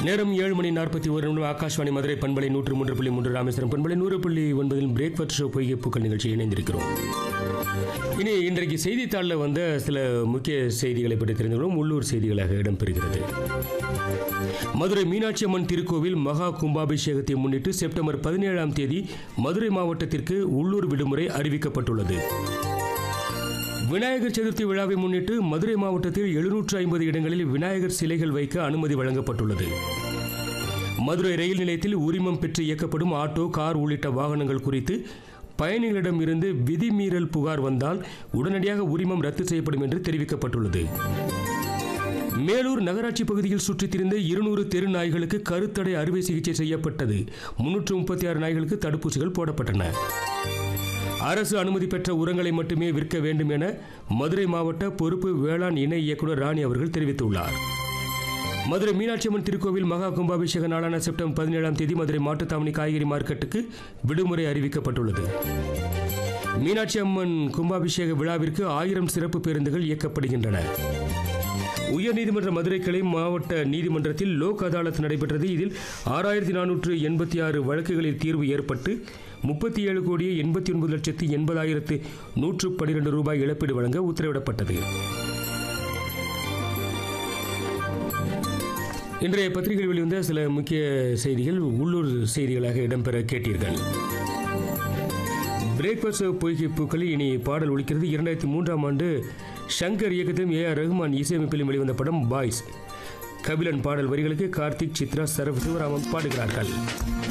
நேரம் ஏழு மணி நாற்பத்தி ஒரு நிமிடம் ஆகாஷ்வாணி மதுரை பண்பலை நூற்று மூன்று புள்ளி மூன்று ராமேஸ்வரம் பண்பலை நூறு புள்ளி ஒன்பதில் பிரேக்ஃபாஸ்ட் ஷோ பொய்கை பூக்கள் நிகழ்ச்சி இணைந்திருக்கிறோம் இனி இன்றைக்கு செய்தித்தாளில் வந்த சில முக்கிய செய்திகளை பற்றி தெரிந்துள்ளோம் உள்ளூர் செய்திகளாக இடம்பெறுகிறது மதுரை மீனாட்சி அம்மன் திருக்கோவில் மகா கும்பாபிஷேகத்தை முன்னிட்டு செப்டம்பர் பதினேழாம் தேதி மதுரை மாவட்டத்திற்கு உள்ளூர் விடுமுறை அறிவிக்கப்பட்டுள்ளது விநாயகர் சதுர்த்தி விழாவை முன்னிட்டு மதுரை மாவட்டத்தில் எழுநூற்று ஐம்பது இடங்களில் விநாயகர் சிலைகள் வைக்க அனுமதி வழங்கப்பட்டுள்ளது மதுரை ரயில் நிலையத்தில் உரிமம் பெற்று இயக்கப்படும் ஆட்டோ கார் உள்ளிட்ட வாகனங்கள் குறித்து பயணிகளிடம் இருந்து விதிமீறல் புகார் வந்தால் உடனடியாக உரிமம் ரத்து செய்யப்படும் என்று தெரிவிக்கப்பட்டுள்ளது மேலூர் நகராட்சி பகுதியில் சுற்றித் திரிந்த இருநூறு தெரு நாய்களுக்கு கருத்தடை அறுவை சிகிச்சை செய்யப்பட்டது முன்னூற்று முப்பத்தி ஆறு நாய்களுக்கு தடுப்பூசிகள் போடப்பட்டன அரசு அனுமதி பெற்ற உரங்களை மட்டுமே விற்க வேண்டும் என மதுரை மாவட்ட பொறுப்பு வேளாண் இணை இயக்குநர் ராணி அவர்கள் தெரிவித்துள்ளார் மதுரை மீனாட்சி அம்மன் திருக்கோவில் மகா கும்பாபிஷேக நாளான செப்டம்பர் பதினேழாம் தேதி மதுரை மாட்டுத்தாவணி காய்கறி மார்க்கெட்டுக்கு விடுமுறை அறிவிக்கப்பட்டுள்ளது மீனாட்சி அம்மன் கும்பாபிஷேக விழாவிற்கு ஆயிரம் சிறப்பு பேருந்துகள் இயக்கப்படுகின்றன உயர்நீதிமன்ற மதுரை கிளை மாவட்ட நீதிமன்றத்தில் லோக் அதாலத் நடைபெற்றது இதில் ஆறாயிரத்தி நானூற்று எண்பத்தி ஆறு வழக்குகளில் தீர்வு ஏற்பட்டு முப்பத்தி ஏழு கோடியே எண்பத்தி ஒன்பது லட்சத்து எண்பதாயிரத்து நூற்று பன்னிரண்டு ரூபாய் இழப்பீடு வழங்க உத்தரவிடப்பட்டது இன்றைய பத்திரிகையில் வெளிவந்த சில முக்கிய செய்திகள் உள்ளூர் செய்திகளாக இடம்பெற கேட்டீர்கள் பிரேக்ஃபாஸ்ட் பொய்கை பூக்களில் இனி பாடல் ஒலிக்கிறது இரண்டாயிரத்தி மூன்றாம் ஆண்டு ஷங்கர் இயக்கத்திலும் ஏ ஆர் ரஹ்மான் இசையமைப்பிலும் வெளிவந்த படம் பாய்ஸ் கபிலன் பாடல் வரிகளுக்கு கார்த்திக் சித்ரா சரப் சிவராமன் பாடுகிறார்கள்